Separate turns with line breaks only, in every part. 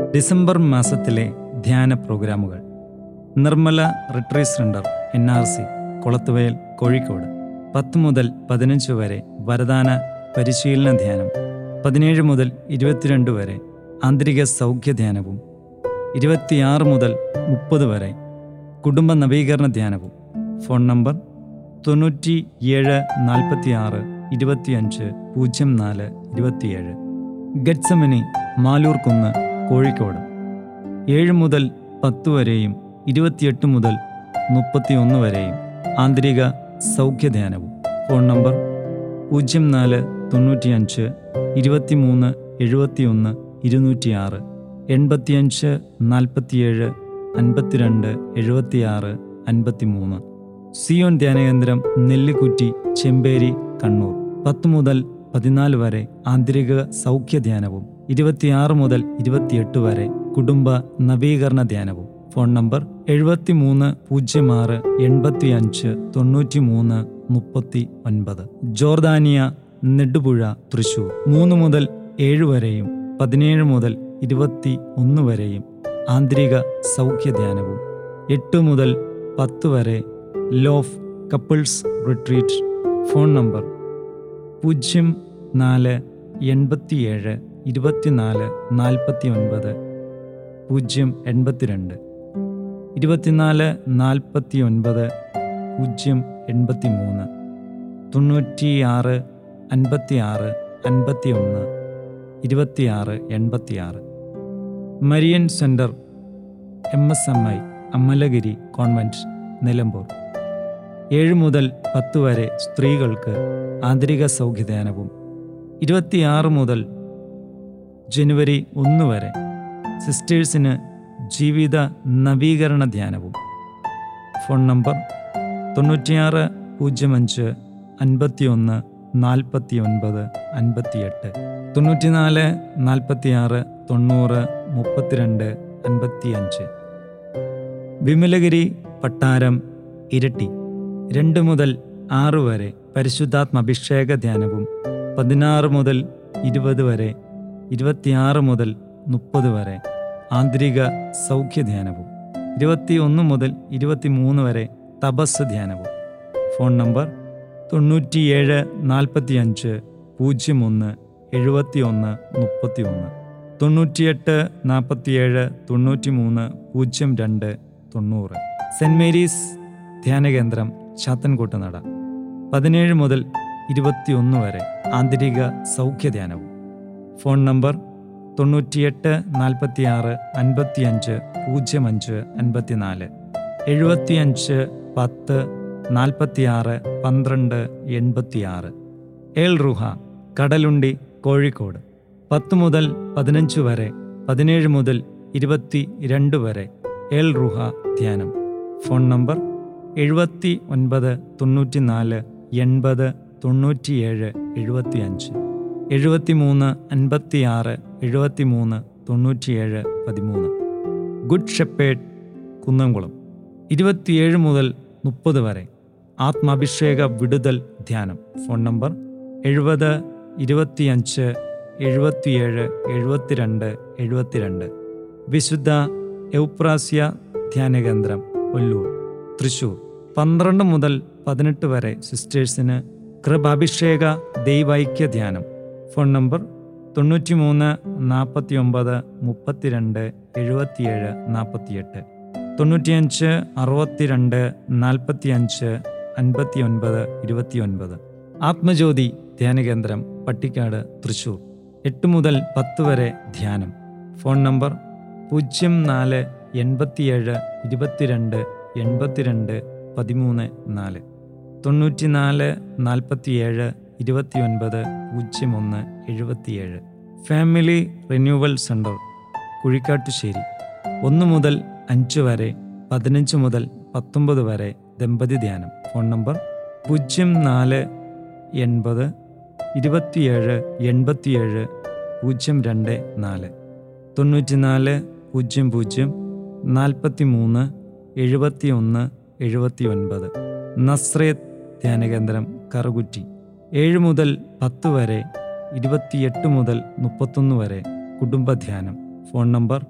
December മാസത്തിലെ ധ്യാന പ്രോഗ്രാമുകൾ Nirmala retreat centre N R C Kolathuvayal Kozhikode പത്ത് മുതൽ പതിനഞ്ച് വരെ വരദാന പരിശീലന ധ്യാനം പതിനേഴ് മുതൽ ഇരുപത്തിരണ്ട് വരെ ആന്തരിക സൗഖ്യ ധ്യാനവും ഇരുപത്തിയാറ് മുതൽ മുപ്പത് വരെ കുടുംബ നവീകരണ ധ്യാനവും ഫോൺ നമ്പർ തൊണ്ണൂറ്റി ഏഴ് നാൽപ്പത്തി ആറ് ഇരുപത്തിയഞ്ച് പൂജ്യം നാല് ഇരുപത്തിയേഴ് ഗഡ്സമനി മാലൂർ കുന്ന് കോഴിക്കോട് ഏഴ് മുതൽ പത്ത് വരെയും ഇരുപത്തിയെട്ട് മുതൽ മുപ്പത്തിയൊന്ന് വരെയും ആന്തരിക സൗഖ്യധ്യാനവും ഫോൺ നമ്പർ പൂജ്യം നാല് തൊണ്ണൂറ്റിയഞ്ച് ഇരുപത്തിമൂന്ന് എഴുപത്തിയൊന്ന് ഇരുന്നൂറ്റിയാറ് എൺപത്തിയഞ്ച് നാൽപ്പത്തിയേഴ് അൻപത്തിരണ്ട് എഴുപത്തിയാറ് അൻപത്തിമൂന്ന് സിയോൺ ധ്യാനകേന്ദ്രം നെല്ലിക്കുറ്റി ചെമ്പേരി കണ്ണൂർ പത്ത് മുതൽ പതിനാല് വരെ ആന്തരിക സൗഖ്യ ധ്യാനവും ഇരുപത്തിയാറ് മുതൽ ഇരുപത്തിയെട്ട് വരെ കുടുംബ നവീകരണ ധ്യാനവും ഫോൺ നമ്പർ എഴുപത്തിമൂന്ന് പൂജ്യം ആറ് എൺപത്തിയഞ്ച് തൊണ്ണൂറ്റി മൂന്ന് മുപ്പത്തി ഒൻപത് ജോർദാനിയ നെടുപുഴ തൃശൂർ മൂന്ന് മുതൽ ഏഴ് വരെയും പതിനേഴ് മുതൽ ഇരുപത്തി ഒന്ന് വരെയും ആന്തരിക സൗഖ്യ ധ്യാനവും എട്ട് മുതൽ പത്ത് വരെ love couples retreat phone number പൂജ്യം നാല് എൺപത്തിയേഴ് ഇരുപത്തിനാല് നാൽപ്പത്തി ഒൻപത് പൂജ്യം എൺപത്തിരണ്ട് ഇരുപത്തിനാല് നാൽപ്പത്തി ഒൻപത് പൂജ്യം എൺപത്തി മൂന്ന് തൊണ്ണൂറ്റിയാറ് അൻപത്തി ആറ് അൻപത്തി ഒന്ന് ഇരുപത്തിയാറ് എൺപത്തിയാറ് Marian centre M S M I Ammalagiri convent Nilambur ഏഴ് മുതൽ പത്ത് വരെ സ്ത്രീകൾക്ക് ആന്തരിക സൗഖ്യദാനവും ഇരുപത്തിയാറ് മുതൽ ജനുവരി ഒന്ന് വരെ സിസ്റ്റേഴ്സിന് ജീവിത നവീകരണ ധ്യാനവും ഫോൺ നമ്പർ തൊണ്ണൂറ്റിയാറ് പൂജ്യം അഞ്ച് അൻപത്തിയൊന്ന് നാൽപ്പത്തി ഒൻപത് അൻപത്തിയെട്ട് തൊണ്ണൂറ്റിനാല് നാൽപ്പത്തിയാറ് തൊണ്ണൂറ് മുപ്പത്തിരണ്ട് അൻപത്തിയഞ്ച് വിമലഗിരി പട്ടാരം ഇരട്ടി രണ്ട് മുതൽ ആറ് വരെ പരിശുദ്ധാത്മ അഭിഷേക ധ്യാനവും പതിനാറ് മുതൽ ഇരുപത് വരെ ഇരുപത്തിയാറ് മുതൽ മുപ്പത് വരെ ആന്തരിക സൗഖ്യ ധ്യാനവും ഇരുപത്തി ഒന്ന് മുതൽ ഇരുപത്തിമൂന്ന് വരെ തപസ് ധ്യാനവും ഫോൺ നമ്പർ തൊണ്ണൂറ്റിയേഴ് നാൽപ്പത്തിയഞ്ച് പൂജ്യം ഒന്ന് എഴുപത്തി ഒന്ന് മുപ്പത്തി ഒന്ന് തൊണ്ണൂറ്റിയെട്ട് നാൽപ്പത്തിയേഴ് തൊണ്ണൂറ്റി മൂന്ന് പൂജ്യം രണ്ട് തൊണ്ണൂറ് സെൻറ് മേരീസ് ധ്യാനകേന്ദ്രം ചാത്തൻകോട്ട് നട പതിനേഴ് മുതൽ ഇരുപത്തിയൊന്ന് വരെ ആന്തരിക സൗഖ്യധ്യാനവും ഫോൺ നമ്പർ തൊണ്ണൂറ്റിയെട്ട് നാൽപ്പത്തിയാറ് അൻപത്തിയഞ്ച് പൂജ്യം അഞ്ച് അൻപത്തിനാല് എഴുപത്തിയഞ്ച് പത്ത് നാൽപ്പത്തിയാറ് പന്ത്രണ്ട് എൺപത്തിയാറ് ഏൽ റുഹ കടലുണ്ടി കോഴിക്കോട് പത്ത് മുതൽ പതിനഞ്ച് വരെ പതിനേഴ് മുതൽ ഇരുപത്തി രണ്ട് വരെ ഏൽ റുഹ ധ്യാനം ഫോൺ നമ്പർ എഴുപത്തി ഒൻപത് തൊണ്ണൂറ്റിനാല് എൺപത് തൊണ്ണൂറ്റിയേഴ് എഴുപത്തിയഞ്ച് എഴുപത്തിമൂന്ന് അൻപത്തിയാറ് എഴുപത്തിമൂന്ന് തൊണ്ണൂറ്റിയേഴ് പതിമൂന്ന് ഗുഡ് ഷെപ്പേഡ് കുന്നംകുളം ഇരുപത്തിയേഴ് മുതൽ മുപ്പത് വരെ ആത്മാഭിഷേക വിടുതൽ ധ്യാനം ഫോൺ നമ്പർ എഴുപത് ഇരുപത്തിയഞ്ച് എഴുപത്തിയേഴ് എഴുപത്തിരണ്ട് എഴുപത്തിരണ്ട് വിശുദ്ധ എൗപ്രാസ്യ ധ്യാനകേന്ദ്രം ഒല്ലൂർ തൃശൂർ പന്ത്രണ്ട് മുതൽ പതിനെട്ട് വരെ സിസ്റ്റേഴ്സിന് കൃപാഭിഷേക ദൈവൈക്യ ധ്യാനം ഫോൺ നമ്പർ തൊണ്ണൂറ്റിമൂന്ന് നാൽപ്പത്തി ഒമ്പത് മുപ്പത്തിരണ്ട് എഴുപത്തിയേഴ് നാൽപ്പത്തിയെട്ട് തൊണ്ണൂറ്റിയഞ്ച് അറുപത്തിരണ്ട് നാൽപ്പത്തിയഞ്ച് അൻപത്തി ഒൻപത് ഇരുപത്തിയൊൻപത് ആത്മജ്യോതി ധ്യാനകേന്ദ്രം പട്ടിക്കാട് തൃശൂർ എട്ട് മുതൽ പത്ത് വരെ ധ്യാനം ഫോൺ നമ്പർ പൂജ്യം നാല് എൺപത്തിയേഴ് ഇരുപത്തിരണ്ട് എൺപത്തിരണ്ട് പതിമൂന്ന് നാല് തൊണ്ണൂറ്റിനാല് നാൽപ്പത്തിയേഴ് ഇരുപത്തിയൊൻപത് പൂജ്യം ഒന്ന് എഴുപത്തിയേഴ് ഫാമിലി റിന്യൂവൽ സെൻറ്റർ കുഴിക്കാട്ടുശ്ശേരി ഒന്ന് മുതൽ അഞ്ച് വരെ പതിനഞ്ച് മുതൽ പത്തൊമ്പത് വരെ ദമ്പതി ധ്യാനം ഫോൺ നമ്പർ പൂജ്യം നാല് എൺപത് ഇരുപത്തിയേഴ് എൺപത്തിയേഴ് പൂജ്യം രണ്ട് നാല് തൊണ്ണൂറ്റിനാല് പൂജ്യം പൂജ്യം നാൽപ്പത്തി മൂന്ന് എഴുപത്തി ഒന്ന് എഴുപത്തി ഒൻപത് നസ്രേത്ത് ധ്യാനകേന്ദ്രം കറുകുറ്റി ഏഴ് മുതൽ പത്ത് വരെ ഇരുപത്തിയെട്ട് മുതൽ മുപ്പത്തൊന്ന് വരെ കുടുംബധ്യാനം ഫോൺ നമ്പർ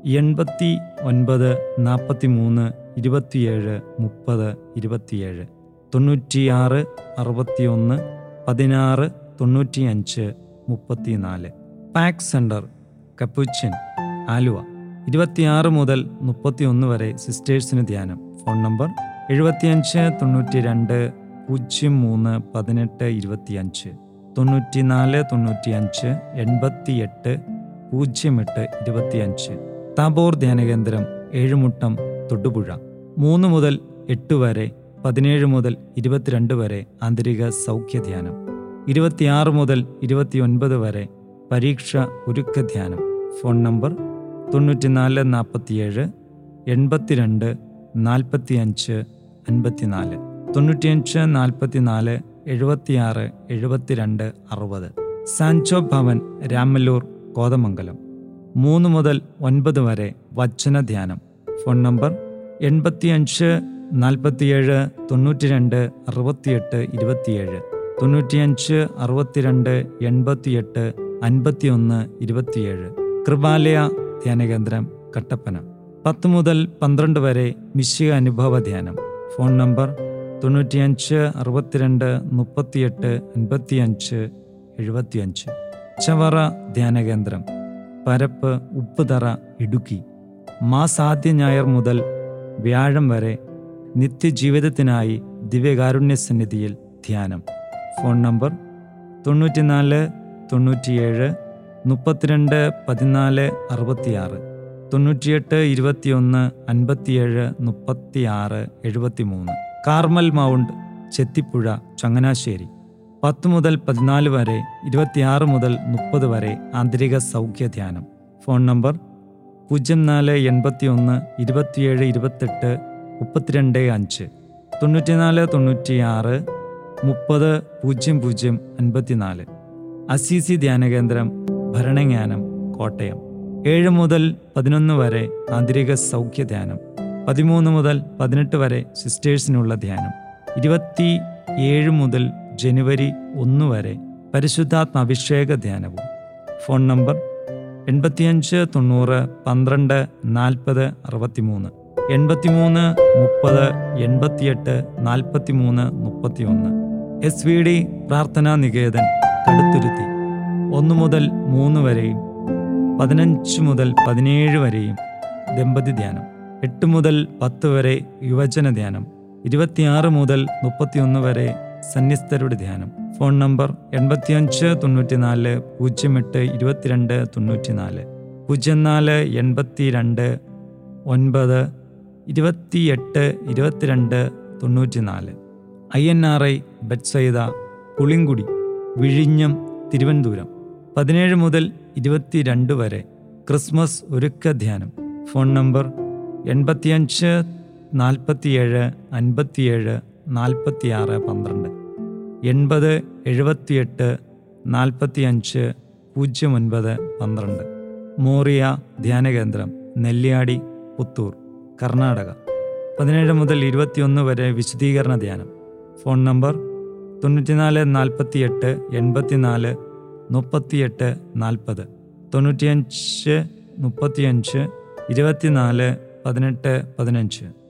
എൺപത്തി ഒൻപത് നാൽപ്പത്തി മൂന്ന് ഇരുപത്തിയേഴ് മുപ്പത് ഇരുപത്തിയേഴ് തൊണ്ണൂറ്റിയാറ് അറുപത്തിയൊന്ന് പതിനാറ് തൊണ്ണൂറ്റിയഞ്ച് മുപ്പത്തിനാല് പാക്ക് സെൻറ്റർ കപ്പുച്ചിൻ ആലുവ ഇരുപത്തിയാറ് മുതൽ മുപ്പത്തിയൊന്ന് വരെ സിസ്റ്റേഴ്സിന് ധ്യാനം ഫോൺ നമ്പർ എഴുപത്തിയഞ്ച് തൊണ്ണൂറ്റി രണ്ട് പൂജ്യം മൂന്ന് പതിനെട്ട് ഇരുപത്തിയഞ്ച് തൊണ്ണൂറ്റിനാല് തൊണ്ണൂറ്റിയഞ്ച് എൺപത്തിയെട്ട് പൂജ്യം എട്ട് ഇരുപത്തിയഞ്ച് താബോർ ധ്യാനകേന്ദ്രം ഏഴുമുട്ടം തൊടുപുഴ മൂന്ന് മുതൽ എട്ട് വരെ പതിനേഴ് മുതൽ ഇരുപത്തിരണ്ട് വരെ ആന്തരിക സൗഖ്യ ധ്യാനം ഇരുപത്തിയാറ് മുതൽ ഇരുപത്തിയൊൻപത് വരെ പരീക്ഷ ഒരുക്ക ധ്യാനം ഫോൺ നമ്പർ തൊണ്ണൂറ്റിനാല് നാൽപ്പത്തിയേഴ് എൺപത്തിരണ്ട് നാൽപ്പത്തിയഞ്ച് അൻപത്തിനാല് തൊണ്ണൂറ്റിയഞ്ച് നാൽപ്പത്തിനാല് എഴുപത്തിയാറ് എഴുപത്തിരണ്ട് അറുപത് സാൻചോ ഭവൻ രാമല്ലൂർ കോതമംഗലം മൂന്ന് മുതൽ ഒൻപത് വരെ വചന ധ്യാനം ഫോൺ നമ്പർ എൺപത്തിയഞ്ച് നാൽപ്പത്തിയേഴ് തൊണ്ണൂറ്റിരണ്ട് അറുപത്തിയെട്ട് ഇരുപത്തിയേഴ് തൊണ്ണൂറ്റിയഞ്ച് അറുപത്തിരണ്ട് എൺപത്തിയെട്ട് അൻപത്തിയൊന്ന് ഇരുപത്തിയേഴ് കൃപാലയ ധ്യാനകേന്ദ്രം കട്ടപ്പന പത്ത് മുതൽ പന്ത്രണ്ട് വരെ മിശിക അനുഭവ ധ്യാനം ഫോൺ നമ്പർ തൊണ്ണൂറ്റിയഞ്ച് അറുപത്തിരണ്ട് മുപ്പത്തിയെട്ട് അൻപത്തിയഞ്ച് എഴുപത്തിയഞ്ച് ചവറ ധ്യാനകേന്ദ്രം പരപ്പ് ഉപ്പുതറ ഇടുക്കി മാസാദ്യ ഞായർ മുതൽ വ്യാഴം വരെ നിത്യജീവിതത്തിനായി ദിവ്യകാരുണ്യ സന്നിധിയിൽ ധ്യാനം ഫോൺ നമ്പർ തൊണ്ണൂറ്റിനാല് തൊണ്ണൂറ്റിയേഴ് മുപ്പത്തിരണ്ട് പതിനാല് അറുപത്തിയാറ് തൊണ്ണൂറ്റിയെട്ട് ഇരുപത്തിയൊന്ന് അൻപത്തിയേഴ് മുപ്പത്തിയാറ് എഴുപത്തിമൂന്ന് കാർമൽ മൗണ്ട് ചെത്തിപ്പുഴ ചങ്ങനാശ്ശേരി പത്ത് മുതൽ പതിനാല് വരെ ഇരുപത്തിയാറ് മുതൽ മുപ്പത് വരെ ആന്തരിക സൗഖ്യ ധ്യാനം ഫോൺ നമ്പർ പൂജ്യം നാല് എൺപത്തിയൊന്ന് ഇരുപത്തിയേഴ് ഇരുപത്തെട്ട് മുപ്പത്തിരണ്ട് അഞ്ച് തൊണ്ണൂറ്റിനാല് തൊണ്ണൂറ്റിയാറ് മുപ്പത് പൂജ്യം പൂജ്യം അൻപത്തിനാല് അസീസി ധ്യാനകേന്ദ്രം ഭരണജ്ഞാനം കോട്ടയം ഏഴ് മുതൽ പതിനൊന്ന് വരെ ആന്തരിക സൗഖ്യ ധ്യാനം പതിമൂന്ന് മുതൽ പതിനെട്ട് വരെ സിസ്റ്റേഴ്സിനുള്ള ധ്യാനം ഇരുപത്തി ഏഴ് മുതൽ ജനുവരി ഒന്ന് വരെ പരിശുദ്ധാത്മ അഭിഷേക ധ്യാനവും ഫോൺ നമ്പർ എൺപത്തിയഞ്ച് തൊണ്ണൂറ് പന്ത്രണ്ട് നാൽപ്പത് അറുപത്തിമൂന്ന് എൺപത്തിമൂന്ന് മുപ്പത് എൺപത്തിയെട്ട് നാൽപ്പത്തിമൂന്ന് മുപ്പത്തിയൊന്ന് എസ് വി ഡി പ്രാർത്ഥനാ നികേതൻ കടുത്തുരുത്തി ഒന്ന് മുതൽ മൂന്ന് വരെയും പതിനഞ്ച് മുതൽ പതിനേഴ് വരെയും ദമ്പതി ധ്യാനം എട്ട് മുതൽ പത്ത് വരെ യുവജന ധ്യാനം ഇരുപത്തിയാറ് മുതൽ മുപ്പത്തിയൊന്ന് വരെ സന്യസ്തരുടെ ധ്യാനം ഫോൺ നമ്പർ എൺപത്തിയഞ്ച് തൊണ്ണൂറ്റിനാല് പൂജ്യം എട്ട് ഇരുപത്തിരണ്ട് തൊണ്ണൂറ്റിനാല് പൂജ്യം നാല് എൺപത്തി രണ്ട് ഒൻപത് ഇരുപത്തിയെട്ട് ഇരുപത്തിരണ്ട് തൊണ്ണൂറ്റിനാല് I N R I Bethsaida Pulinkudi വിഴിഞ്ഞം തിരുവനന്തപുരം പതിനേഴ് മുതൽ ഇരുപത്തിരണ്ട് വരെ ക്രിസ്മസ് ഒരുക്ക ധ്യാനം ഫോൺ നമ്പർ എൺപത്തിയഞ്ച് നാൽപ്പത്തിയേഴ് അൻപത്തിയേഴ് നാൽപ്പത്തിയാറ് പന്ത്രണ്ട് എൺപത് എഴുപത്തിയെട്ട് നാൽപ്പത്തിയഞ്ച് പൂജ്യം ഒൻപത് പന്ത്രണ്ട് മോറിയ ധ്യാനകേന്ദ്രം നെല്ലിയാടി പുത്തൂർ കർണാടക പതിനേഴ് മുതൽ ഇരുപത്തിയൊന്ന് വരെ വിശദീകരണ ധ്യാനം ഫോൺ നമ്പർ തൊണ്ണൂറ്റിനാല് നാൽപ്പത്തിയെട്ട് എൺപത്തിനാല് മുപ്പത്തിയെട്ട് നാൽപ്പത് തൊണ്ണൂറ്റിയഞ്ച് മുപ്പത്തിയഞ്ച് ഇരുപത്തിനാല് പതിനെട്ട് പതിനഞ്ച്